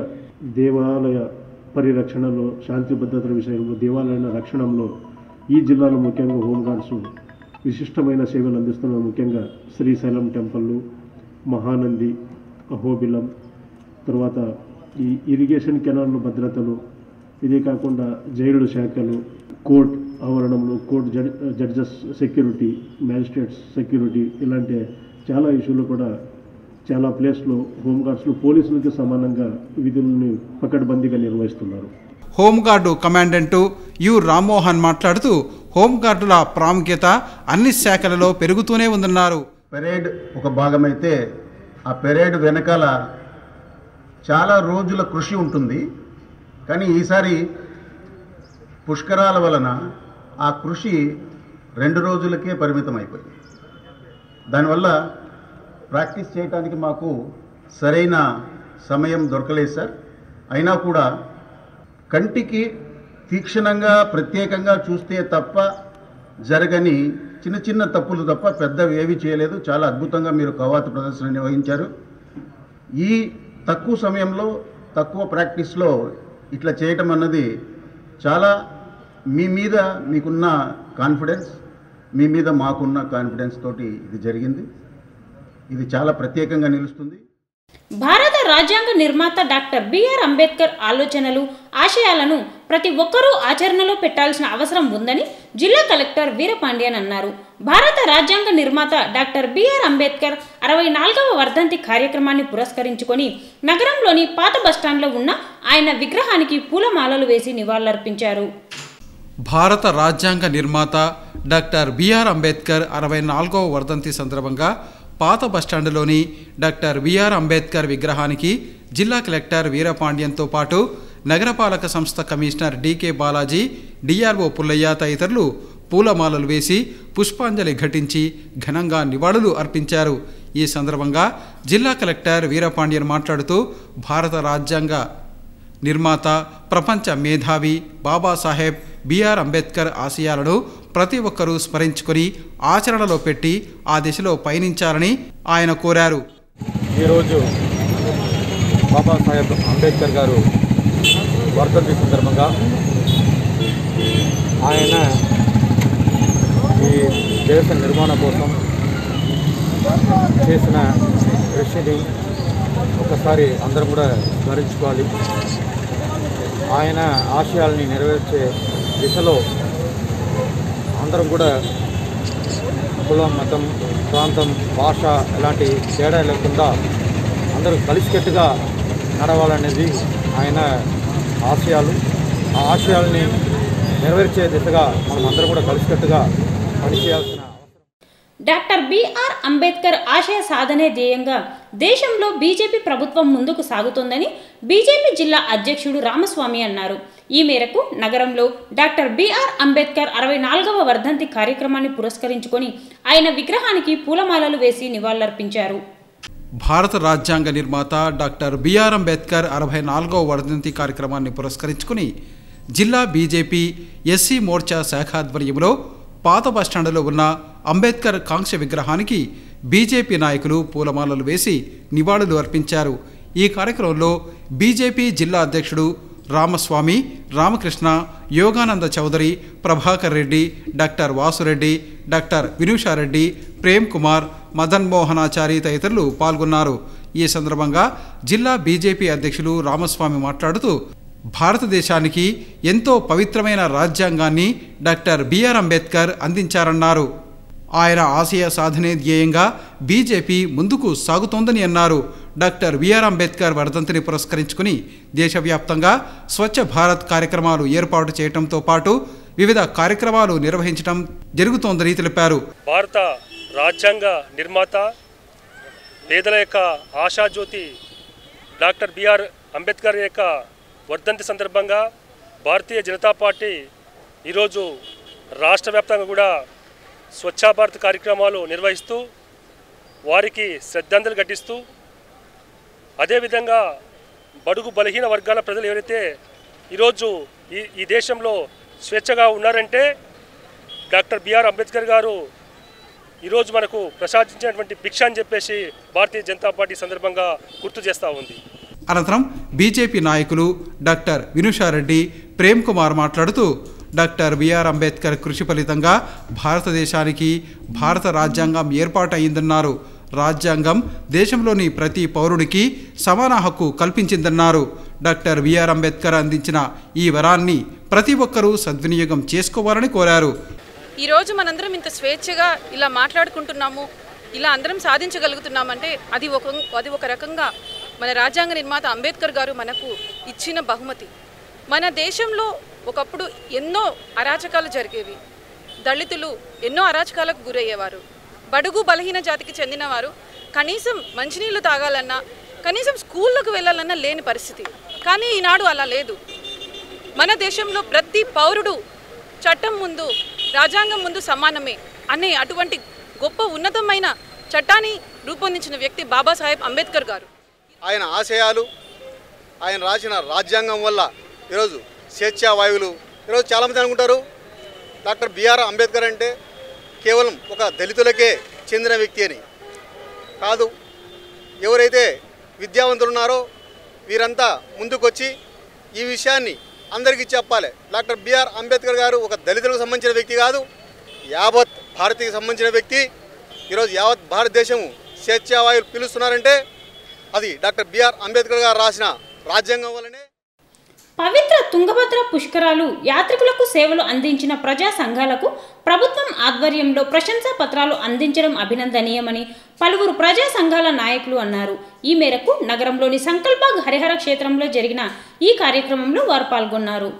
దేవాలయ పరిరక్షణలో శాంతి భద్రతల విషయంలో దేవాలయాల రక్షణలో ఈ జిల్లాలో ముఖ్యంగా హోంగార్డ్స్ విశిష్టమైన సేవలు అందిస్తున్నారు ముఖ్యంగా శ్రీశైలం టెంపుల్ మహానంది అహోబిలం తర్వాత ఈ ఇరిగేషన్ కెనాల్ భద్రతలు ఇదే కాకుండా జైలు శాఖలు కోర్ట్ ఆవరణంలో కోర్ట్ జడ్ జడ్జెస్ సెక్యూరిటీ మ్యాజిస్ట్రేట్స్ సెక్యూరిటీ ఇలాంటి చాలా ఇష్యూలు కూడా చాలా ప్లేస్లో హోంగార్డ్స్లో పోలీసులకి సమానంగా విధులను పకడ్బందీగా నిర్వహిస్తున్నారు హోంగార్డు కమాండెంటు యు రామ్మోహన్ మాట్లాడుతూ హోంగార్డుల ప్రాముఖ్యత అన్ని శాఖలలో పెరుగుతూనే ఉందన్నారు పెరేడ్ ఒక భాగమైతే ఆ పెరేడ్ వెనకాల చాలా రోజుల కృషి ఉంటుంది కానీ ఈసారి పుష్కరాల వలన ఆ కృషి రెండు రోజులకే పరిమితం అయిపోయింది దానివల్ల ప్రాక్టీస్ చేయడానికి మాకు సరైన సమయం దొరకలేదు సార్ అయినా కూడా కంటికి తీక్షణంగా ప్రత్యేకంగా చూస్తే తప్ప జరగని చిన్న చిన్న తప్పులు తప్ప పెద్దవి ఏవి చేయలేదు చాలా అద్భుతంగా మీరు కవాతు ప్రదర్శన నిర్వహించారు ఈ తక్కువ సమయంలో తక్కువ ప్రాక్టీస్లో ఇట్లా చేయటం అన్నది చాలా మీ మీద మీకున్న కాన్ఫిడెన్స్ మీ మీద మాకున్న కాన్ఫిడెన్స్ తోటి ఇది జరిగింది ఇది చాలా ప్రత్యేకంగా నిలుస్తుంది భారత రాజ్యాంగ నిర్మాత డాక్టర్ బిఆర్ అంబేద్కర్ ఆలోచనలు ఆశయాలను ప్రతి ఒక్కరూ ఆచరణలో పెట్టాల్సిన అవసరం ఉందని జిల్లా కలెక్టర్ వీరపాండ్యన్ అన్నారు భారత రాజ్యాంగ నిర్మాత డాక్టర్ బిఆర్ అంబేద్కర్ అరవై నాలుగవ వర్ధంతి కార్యక్రమాన్ని పురస్కరించుకొని నగరంలోని పాత బస్టాండ్లో ఉన్న ఆయన విగ్రహానికి పూలమాలలు వేసి నివాళులర్పించారు భారత రాజ్యాంగ నిర్మాత డాక్టర్ బిఆర్ అంబేద్కర్ అరవై నాలుగవ వర్ధంతి సందర్భంగా పాత బస్టాండులోని డాక్టర్ బిఆర్ అంబేద్కర్ విగ్రహానికి జిల్లా కలెక్టర్ వీరపాండ్యంతో పాటు నగరపాలక సంస్థ commissioner DK Balaji DRO Pullaiah తదితరులు పూలమాలలు వేసి పుష్పాంజలి ఘటించి ఘనంగా నివాళులు అర్పించారు ఈ సందర్భంగా జిల్లా కలెక్టర్ వీరపాండ్యన్ మాట్లాడుతూ భారత రాజ్యాంగ నిర్మాత ప్రపంచ మేధావి బాబాసాహెబ్ బిఆర్ అంబేద్కర్ ఆశయాలను ప్రతి ఒక్కరూ స్మరించుకొని ఆచరణలో పెట్టి ఆ దిశలో పయనించాలని ఆయన కోరారు ఈరోజు బాబాసాహెబ్ అంబేద్కర్ గారు వర్ధంతి సందర్భంగా ఆయన ఈ దేశ నిర్మాణం కోసం చేసిన కృషిని ఒకసారి అందరం కూడా స్మరించుకోవాలి ఆయన ఆశయాల్ని నెరవేర్చే దిశలో అందరం కూడా కులం మతం ప్రాంతం భాష ఎలాంటి తేడా లేకుండా అందరూ కలిసికట్టుగా నడవాలనేది ఆయన ఆశయాలు ఆ ఆశయాల్ని నెరవేర్చే దిశగా మనం అందరం కూడా కలిసికట్టుగా పనిచేయాల్సిన డాక్టర్ బిఆర్ అంబేద్కర్ ఆశయ సాధనే ధ్యేయంగా దేశంలో బీజేపీ ప్రభుత్వం ముందుకు సాగుతోందని బీజేపీ జిల్లా అధ్యక్షుడు రామస్వామి అన్నారు ఈ మేరకు నగరంలో డాక్టర్ బిఆర్ అంబేద్కర్ అరవై నాలుగవ వర్ధంతి కార్యక్రమాన్ని పురస్కరించుకొని ఆయన విగ్రహానికి పూలమాలలు వేసి నివాళులర్పించారు భారత రాజ్యాంగ నిర్మాత డాక్టర్ బిఆర్ అంబేద్కర్ అరవై నాలుగవ వర్ధంతి కార్యక్రమాన్ని పురస్కరించుకుని జిల్లా బీజేపీ ఎస్సీ మోర్చా శాఖ ఆధ్వర్యంలో పాత బస్టాండులో ఉన్న అంబేద్కర్ కాంక్ష విగ్రహానికి బీజేపీ నాయకులు పూలమాలలు వేసి నివాళులు అర్పించారు ఈ కార్యక్రమంలో బీజేపీ జిల్లా అధ్యక్షుడు రామస్వామి రామకృష్ణ యోగానంద చౌదరి ప్రభాకర్ రెడ్డి డాక్టర్ వాసురెడ్డి డాక్టర్ వినూషారెడ్డి ప్రేమ్ కుమార్ మదన్ మోహనాచారి తదితరులు పాల్గొన్నారు ఈ సందర్భంగా జిల్లా బీజేపీ అధ్యక్షులు రామస్వామి మాట్లాడుతూ భారతదేశానికి ఎంతో పవిత్రమైన రాజ్యాంగాన్ని డాక్టర్ బిఆర్ అంబేద్కర్ అందించారన్నారు ఆయన ఆశయ సాధనే ధ్యేయంగా బీజేపీ ముందుకు సాగుతోందని అన్నారు డాక్టర్ బిఆర్ అంబేద్కర్ వర్ధంతిని పురస్కరించుకుని దేశవ్యాప్తంగా స్వచ్ఛ భారత్ కార్యక్రమాలు ఏర్పాటు చేయడంతో పాటు వివిధ కార్యక్రమాలు నిర్వహించడం జరుగుతోందని తెలిపారు భారత రాజ్యాంగ నిర్మాత పేదల యొక్క ఆశాజ్యోతి డాక్టర్ బిఆర్ అంబేద్కర్ యొక్క వర్ధంతి సందర్భంగా భారతీయ జనతా పార్టీ ఈరోజు రాష్ట్ర వ్యాప్తంగా కూడా స్వచ్ఛ భారత్ కార్యక్రమాలు నిర్వహిస్తూ వారికి శ్రద్ధాంజలి ఘటిస్తూ అదేవిధంగా బడుగు బలహీన వర్గాల ప్రజలు ఎవరైతే ఈరోజు ఈ ఈ దేశంలో స్వేచ్ఛగా ఉన్నారంటే డాక్టర్ బిఆర్ అంబేద్కర్ గారు ఈరోజు మనకు ప్రసాదించినటువంటి భిక్ష అని చెప్పేసి భారతీయ జనతా పార్టీ సందర్భంగా గుర్తు చేస్తూ ఉంది అనంతరం బీజేపీ నాయకులు డాక్టర్ వినుషారెడ్డి ప్రేమ్ కుమార్ మాట్లాడుతూ డాక్టర్ బిఆర్ అంబేద్కర్ కృషి ఫలితంగా భారతదేశానికి భారత రాజ్యాంగం ఏర్పాటయిందన్నారు రాజ్యాంగం దేశంలోని ప్రతి పౌరుడికి సమాన హక్కు కల్పించిందన్నారు డాక్టర్ బిఆర్ అంబేద్కర్ అందించిన ఈ వరాన్ని ప్రతి ఒక్కరూ సద్వినియోగం చేసుకోవాలని కోరారు ఈరోజు మనందరం ఇంత స్వేచ్ఛగా ఇలా మాట్లాడుకుంటున్నాము ఇలా అందరం సాధించగలుగుతున్నామంటే అది ఒక అది ఒక రకంగా మన రాజ్యాంగ నిర్మాత అంబేద్కర్ గారు మనకు ఇచ్చిన బహుమతి మన దేశంలో ఒకప్పుడు ఎన్నో అరాచకాలు జరిగేవి దళితులు ఎన్నో అరాచకాలకు గురయ్యేవారు బడుగు బలహీన జాతికి చెందినవారు కనీసం మంచినీళ్ళు తాగాలన్నా కనీసం స్కూళ్ళకు వెళ్ళాలన్నా లేని పరిస్థితి కానీ ఈనాడు అలా లేదు మన దేశంలో ప్రతి పౌరుడు చట్టం ముందు రాజ్యాంగం ముందు సమానమే అనే అటువంటి గొప్ప ఉన్నతమైన చట్టాన్ని రూపొందించిన వ్యక్తి బాబాసాహెబ్ అంబేద్కర్ గారు ఆయన ఆశయాలు ఆయన రాసిన రాజ్యాంగం వల్ల ఈరోజు స్వేచ్ఛా వాయువులు ఈరోజు చాలామంది అనుకుంటారు డాక్టర్ బిఆర్ అంబేద్కర్ అంటే కేవలం ఒక దళితులకే చెందిన వ్యక్తి అని కాదు ఎవరైతే విద్యావంతులు ఉన్నారో వీరంతా ముందుకొచ్చి ఈ విషయాన్ని అందరికీ చెప్పాలి డాక్టర్ బిఆర్ అంబేద్కర్ గారు ఒక దళితులకు సంబంధించిన వ్యక్తి కాదు యావత్ భారతీయకి సంబంధించిన వ్యక్తి ఈరోజు యావత్ భారతదేశము స్వేచ్ఛావాయులు పిలుస్తున్నారంటే అది డాక్టర్ బిఆర్ అంబేద్కర్ గారు రాసిన రాజ్యాంగం వల్లనే పవిత్ర తుంగభద్ర పుష్కరాలు యాత్రికులకు సేవలు అందించిన ప్రజా సంఘాలకు ప్రభుత్వం ఆధ్వర్యంలో ప్రశంసా పత్రాలు అందించడం అభినందనీయమని పలువురు ప్రజా సంఘాల నాయకులు అన్నారు ఈ మేరకు నగరంలోని సంకల్బాగ్ హరిహర క్షేత్రంలో జరిగిన ఈ కార్యక్రమంలో వారు పాల్గొన్నారు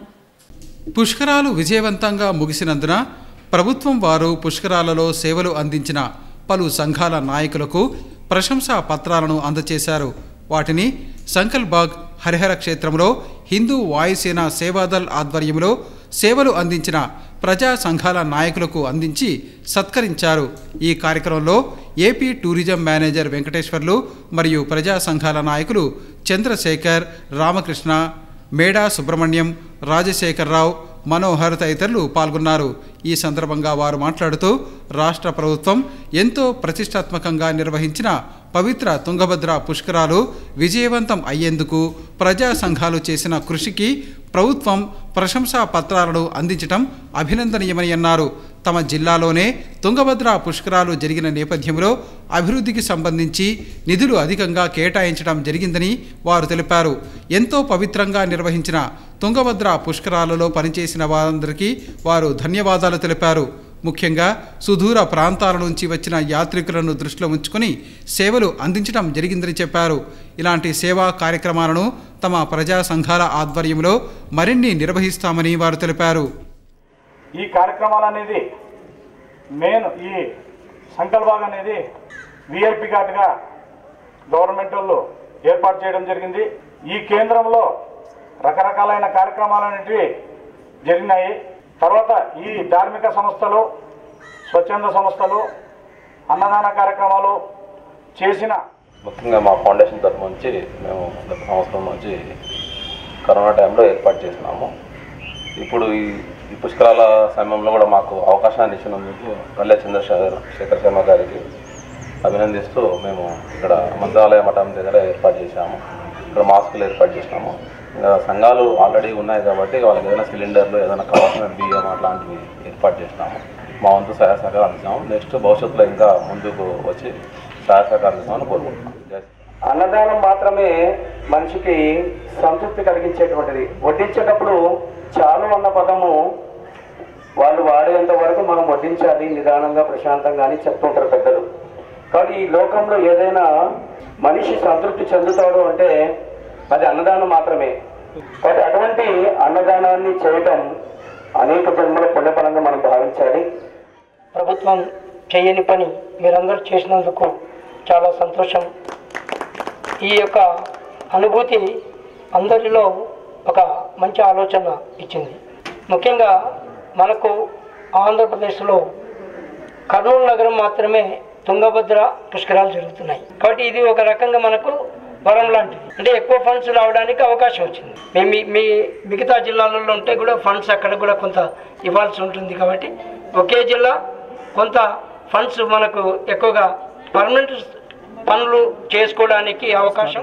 పుష్కరాలు విజయవంతంగా ముగిసినందున ప్రభుత్వం వారు పుష్కరాలలో సేవలు అందించిన పలు సంఘాల నాయకులకు ప్రశంసా పత్రాలను అందజేశారు వాటిని సంకల్బాగ్ హరిహర క్షేత్రంలో హిందూ వాయుసేన సేవాదల్ ఆధ్వర్యంలో సేవలు అందించిన ప్రజా సంఘాల నాయకులకు అందించి సత్కరించారు ఈ కార్యక్రమంలో ఏపీ టూరిజం మేనేజర్ వెంకటేశ్వర్లు మరియు ప్రజా సంఘాల నాయకులు చంద్రశేఖర్ రామకృష్ణ మేడా సుబ్రహ్మణ్యం రాజశేఖరరావు మనోహర్ తదితరులు పాల్గొన్నారు ఈ సందర్భంగా వారు మాట్లాడుతూ రాష్ట్ర ప్రభుత్వం ఎంతో ప్రతిష్టాత్మకంగా నిర్వహించిన పవిత్ర తుంగభద్ర పుష్కరాలు విజయవంతం అయ్యేందుకు ప్రజా సంఘాలు చేసిన కృషికి ప్రభుత్వం ప్రశంసా పత్రాలను అందించడం అభినందనీయమని అన్నారు తమ జిల్లాలోనే తుంగభద్ర పుష్కరాలు జరిగిన నేపథ్యంలో అభివృద్ధికి సంబంధించి నిధులు అధికంగా కేటాయించడం జరిగిందని వారు తెలిపారు ఎంతో పవిత్రంగా నిర్వహించిన తుంగభద్ర పుష్కరాలలో పనిచేసిన వారందరికీ వారు ధన్యవాదాలు తెలిపారు ముఖ్యంగా సుదూర ప్రాంతాల నుంచి వచ్చిన యాత్రికులను దృష్టిలో ఉంచుకొని సేవలు అందించడం జరిగిందని చెప్పారు ఇలాంటి సేవా కార్యక్రమాలను తమ ప్రజా సంఘాల ఆధ్వర్యంలో మరిన్ని నిర్వహిస్తామని వారు తెలిపారు ఈ కార్యక్రమాలు అనేది మెయిన్ ఈ సంకల్బాగ్ అనేది విఐపి ఘాట్గా గవర్నమెంట్ వాళ్ళు ఏర్పాటు చేయడం జరిగింది ఈ కేంద్రంలో రకరకాలైన కార్యక్రమాలన్నిటివి జరిగినాయి తర్వాత ఈ ధార్మిక సంస్థలు స్వచ్ఛంద సంస్థలు అన్నదాన కార్యక్రమాలు చేసిన ముఖ్యంగా మా ఫౌండేషన్ తరఫు నుంచి మేము గత సంవత్సరం నుంచి కరోనా టైంలో ఏర్పాటు చేసినాము ఇప్పుడు ఈ ఈ పుష్కరాల సమయంలో కూడా మాకు అవకాశాన్ని ఇచ్చినందుకు కళ్యాణ చంద్రశేఖర్ శేఖర్ శర్మ గారికి అభినందిస్తూ మేము ఇక్కడ మంత్రాలయ మఠం దగ్గర ఏర్పాటు చేశాము ఇక్కడ మాస్కులు ఏర్పాటు చేసినాము ఇంకా సంఘాలు ఆల్రెడీ ఉన్నాయి కాబట్టి వాళ్ళకి ఏదైనా సిలిండర్లు ఏదైనా కావాల్సిన బియ్యం అట్లాంటివి ఏర్పాటు చేసినాము మా వంతు సహాయ సహకారం అందిస్తాము నెక్స్ట్ భవిష్యత్తులో ఇంకా ముందుకు వచ్చి సహాయ సహకారం అందిస్తామని కోరుకుంటున్నాం జై శ్రీరామ్. అన్నదానం మాత్రమే మనిషికి సంతృప్తి కలిగించేటువంటిది వడ్డించేటప్పుడు చాలు అన్న పదము వాళ్ళు వాడేంత వరకు మనం వడ్డించాలి నిదానంగా ప్రశాంతంగా అని చెప్తుంటారు పెద్దలు కానీ ఈ లోకంలో ఏదైనా మనిషి సంతృప్తి చెందుతాడు అంటే అది అన్నదానం మాత్రమే కాబట్టి అటువంటి అన్నదానాన్ని చేయటం అనేక జన్మల పుణ్యఫలంగా మనం భావించాలి ప్రభుత్వం చేయని పని మీరందరూ చేసినందుకు చాలా సంతోషం ఈ యొక్క అనుభూతి అందరిలో ఒక మంచి ఆలోచన ఇచ్చింది ముఖ్యంగా మనకు ఆంధ్రప్రదేశ్లో కర్నూలు నగరం మాత్రమే తుంగభద్ర పుష్కరాలు జరుగుతున్నాయి కాబట్టి ఇది ఒక రకంగా మనకు వరం లాంటిది అంటే ఎక్కువ ఫండ్స్ రావడానికి అవకాశం వచ్చింది మేము మీ- మీ మిగతా జిల్లాలలో ఉంటే కూడా ఫండ్స్ అక్కడ కూడా కొంత ఇవ్వాల్సి ఉంటుంది కాబట్టి ఒకే జిల్లా కొంత ఫండ్స్ మనకు ఎక్కువగా పర్మనెంట్ పనులు చేసుకోవడానికి అవకాశం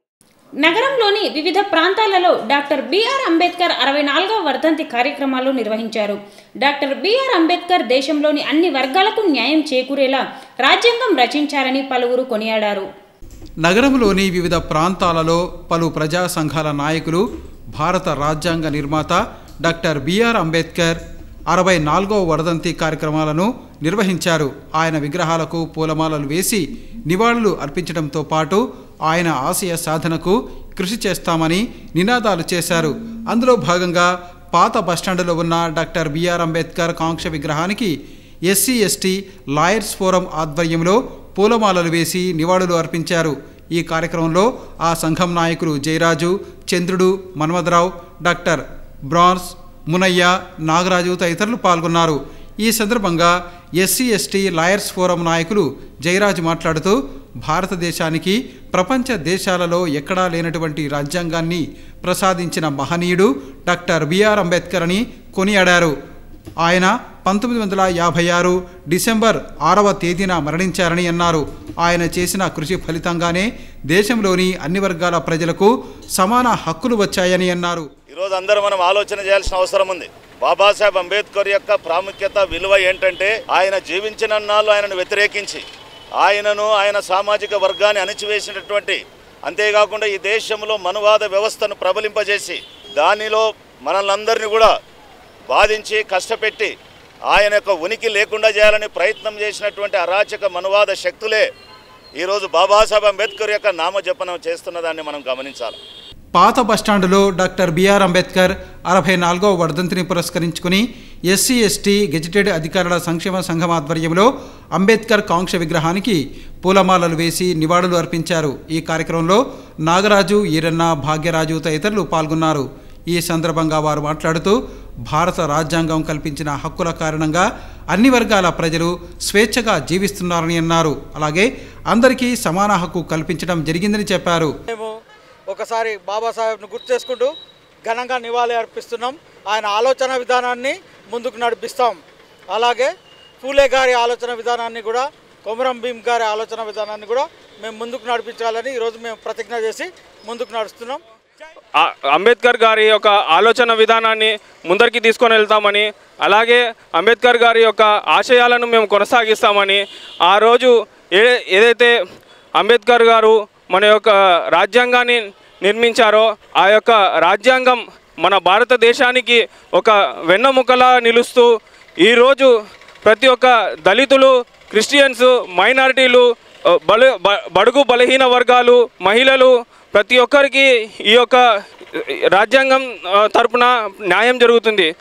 నగరంలోని వివిధ ప్రాంతాలలో డాక్టర్ బిఆర్ అంబేద్కర్ అరవై నాలుగవ వర్ధంతి కార్యక్రమాలు నిర్వహించారు డాక్టర్ బిఆర్ అంబేద్కర్ దేశంలోని అన్ని వర్గాలకు న్యాయం చేకూరేలా రాజ్యాంగం రచించారని పలువురు కొనియాడారు నగరంలోని వివిధ ప్రాంతాలలో పలు ప్రజా సంఘాల నాయకులు భారత రాజ్యాంగ నిర్మాత డాక్టర్ బిఆర్ అంబేద్కర్ అరవై నాలుగవ వర్ధంతి కార్యక్రమాలను నిర్వహించారు ఆయన విగ్రహాలకు పూలమాలలు వేసి నివాళులు అర్పించడంతో పాటు ఆయన ఆశయ సాధనకు కృషి చేస్తామని నినాదాలు చేశారు అందులో భాగంగా పాత బస్టాండులో ఉన్న డాక్టర్ బిఆర్ అంబేద్కర్ కాంక్ష విగ్రహానికి ఎస్సీ ఎస్టీ లాయర్స్ ఫోరం ఆధ్వర్యంలో పూలమాలలు వేసి నివాళులు అర్పించారు ఈ కార్యక్రమంలో ఆ సంఘం నాయకులు జయరాజు చంద్రుడు మన్మథరావు డాక్టర్ బ్రాన్స్ మునయ్య నాగరాజు తదితరులు పాల్గొన్నారు ఈ సందర్భంగా ఎస్సీ ఎస్టీ లాయర్స్ ఫోరం నాయకులు జయరాజు మాట్లాడుతూ భారతదేశానికి ప్రపంచ దేశాలలో ఎక్కడా లేనటువంటి రాజ్యాంగాన్ని ప్రసాదించిన మహనీయుడు డాక్టర్ బిఆర్ అంబేద్కర్ అని కొనియాడారు ఆయన పంతొమ్మిది వందల యాభై ఆరు డిసెంబర్ ఆరవ తేదీన మరణించారని అన్నారు ఆయన చేసిన కృషి ఫలితంగానే దేశంలోని అన్ని వర్గాల ప్రజలకు సమాన హక్కులు వచ్చాయని అన్నారు ఈరోజు అందరూ మనం ఆలోచన చేయాల్సిన అవసరం ఉంది బాబాసాహెబ్ అంబేద్కర్ యొక్క ప్రాముఖ్యత విలువ ఏంటంటే ఆయన జీవించిన నాళ్ళు ఆయనను వ్యతిరేకించి ఆయనను ఆయన సామాజిక వర్గాన్ని అణిచివేసినటువంటి అంతేకాకుండా ఈ దేశంలో మనువాద వ్యవస్థను ప్రబలింపజేసి దానిలో మనల్ని కూడా బాధించి కష్టపెట్టి ఆయన యొక్క ఉనికి లేకుండా చేయాలని ప్రయత్నం చేసినటువంటి అరాచక మనువాద శక్తులే ఈరోజు బాబాసాహెబ్ అంబేద్కర్ యొక్క నామజపనం చేస్తున్నదాన్ని మనం గమనించాలి పాత బస్టాండులో డాక్టర్ బిఆర్ అంబేద్కర్ అరవై నాలుగవ వర్ధంతిని పురస్కరించుకుని ఎస్సీ ఎస్టీ గెజిటెడ్ అధికారుల సంక్షేమ సంఘం ఆధ్వర్యంలో అంబేద్కర్ కాంక్ష విగ్రహానికి పూలమాలలు వేసి నివాళులు అర్పించారు ఈ కార్యక్రమంలో నాగరాజు ఈరన్న భాగ్యరాజు తదితరులు పాల్గొన్నారు ఈ సందర్భంగా వారు మాట్లాడుతూ భారత రాజ్యాంగం కల్పించిన హక్కుల కారణంగా అన్ని వర్గాల ప్రజలు స్వేచ్ఛగా జీవిస్తున్నారని అన్నారు అలాగే అందరికీ సమాన హక్కు కల్పించడం జరిగిందని చెప్పారు మేము ఒకసారి బాబాసాహెబ్ను గుర్తు చేసుకుంటూ ఘనంగా నివాళి అర్పిస్తున్నాం ఆయన ఆలోచన విధానాన్ని ముందుకు నడిపిస్తాం అలాగే పూలే గారి ఆలోచన విధానాన్ని కూడా కొమరం భీమ్ గారి ఆలోచన విధానాన్ని కూడా మేము ముందుకు నడిపించాలని ఈరోజు మేము ప్రతిజ్ఞ చేసి ముందుకు నడుస్తున్నాం ఆ- అంబేద్కర్ గారి యొక్క ఆలోచన విధానాన్ని ముందరికి తీసుకొని వెళ్తామని అలాగే అంబేద్కర్ గారి యొక్క ఆశయాలను మేము కొనసాగిస్తామని ఆ రోజు ఏ ఏదైతే అంబేద్కర్ గారు మన యొక్క రాజ్యాంగాన్ని నిర్మించారో ఆ యొక్క రాజ్యాంగం మన భారతదేశానికి ఒక వెన్నెముకలా నిలుస్తూ ఈరోజు ప్రతి ఒక్క దళితులు క్రిస్టియన్స్ మైనారిటీలు ఆ, బలు బ- బడుగు బలహీన వర్గాలు మహిళలు ప్రతి ఒక్కరికి ఈ యొక్క రాజ్యాంగం ఆ, తరపున న్యాయం జరుగుతుంది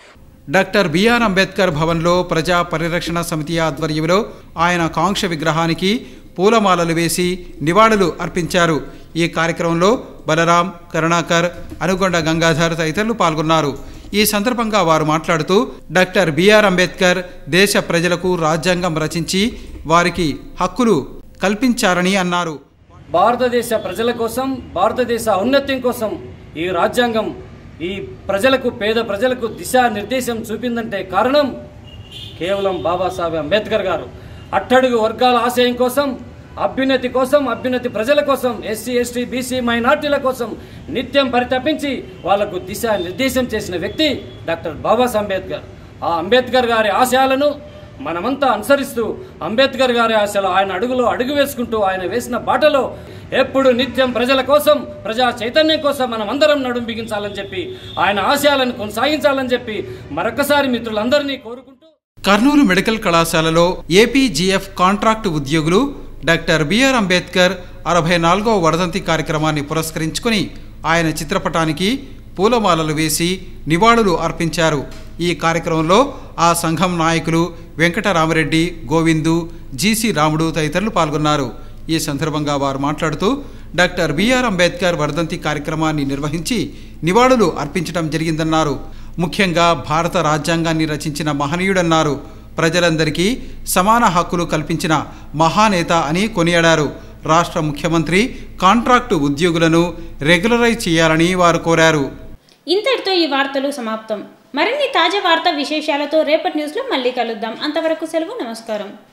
డాక్టర్ బిఆర్ అంబేద్కర్ భవన్లో ప్రజా పరిరక్షణ సమితి ఆధ్వర్యంలో ఆయన కాంక్ష విగ్రహానికి పూలమాలలు వేసి నివాళులు అర్పించారు ఈ కార్యక్రమంలో బలరాం కరుణాకర్ అనుగొండ గంగాధర్ తదితరులు పాల్గొన్నారు ఈ సందర్భంగా వారు మాట్లాడుతూ డాక్టర్ బిఆర్ అంబేద్కర్ దేశ ప్రజలకు రాజ్యాంగం రచించి వారికి హక్కులు కల్పించారని అన్నారు భారతదేశ ప్రజల కోసం భారతదేశ ఔన్నత్యం కోసం ఈ రాజ్యాంగం ఈ ప్రజలకు పేద ప్రజలకు దిశానిర్దేశం చూపిందంటే కారణం కేవలం బాబాసాహెబ్ అంబేద్కర్ గారు అట్టడుగు వర్గాల ఆశయం కోసం అభ్యున్నతి కోసం అభ్యున్నతి ప్రజల కోసం ఎస్సీ ఎస్టీ బీసీ మైనార్టీల కోసం నిత్యం పరితపించి వాళ్లకు దిశా నిర్దేశం చేసిన వ్యక్తి డాక్టర్ బాబాసాహెబ్ అంబేద్కర్ ఆ అంబేద్కర్ గారి ఆశయాలను మనమంతా అనుసరిస్తూ అంబేద్కర్ గారి ఆశలు ఆయన అడుగులో అడుగు వేసుకుంటూ ఆయన వేసిన బాటలో ఎప్పుడు నిత్యం ప్రజల కోసం ప్రజా చైతన్యం కోసం మనం అందరం నడుం బిగించాలని చెప్పి ఆయన ఆశయాలను కొనసాగించాలని చెప్పి మరొకసారి మిత్రులందరినీ కోరుకుంటూ కర్నూలు మెడికల్ కళాశాలలో ఏపీజీఎఫ్ కాంట్రాక్టు ఉద్యోగులు డాక్టర్ బిఆర్ అంబేద్కర్ అరవై నాలుగవ వర్ధంతి కార్యక్రమాన్ని పురస్కరించుకొని ఆయన చిత్రపటానికి పూలమాలలు వేసి నివాళులు అర్పించారు ఈ కార్యక్రమంలో ఆ సంఘం నాయకులు వెంకటరామరెడ్డి గోవిందు జీసీ రాముడు తదితరులు పాల్గొన్నారు ఈ సందర్భంగా వారు మాట్లాడుతూ డాక్టర్ బిఆర్ అంబేద్కర్ వర్ధంతి కార్యక్రమాన్ని నిర్వహించి నివాళులు అర్పించడం జరిగిందన్నారు ముఖ్యంగా భారత రాజ్యాంగాన్ని రచించిన మహనీయుడన్నారు ప్రజలందరికీ సమాన హక్కులు కల్పించిన మహానేత అని కొనియాడారు రాష్ట్ర ముఖ్యమంత్రి కాంట్రాక్టు ఉద్యోగులను రెగ్యులరైజ్ చేయాలని వారు కోరారు ఇంతటితో ఈ వార్తలు సమాప్తం మరిన్ని తాజా వార్తా విశేషాలతో రేపటి న్యూస్లో మళ్ళీ కలుద్దాం అంతవరకు సెలవు నమస్కారం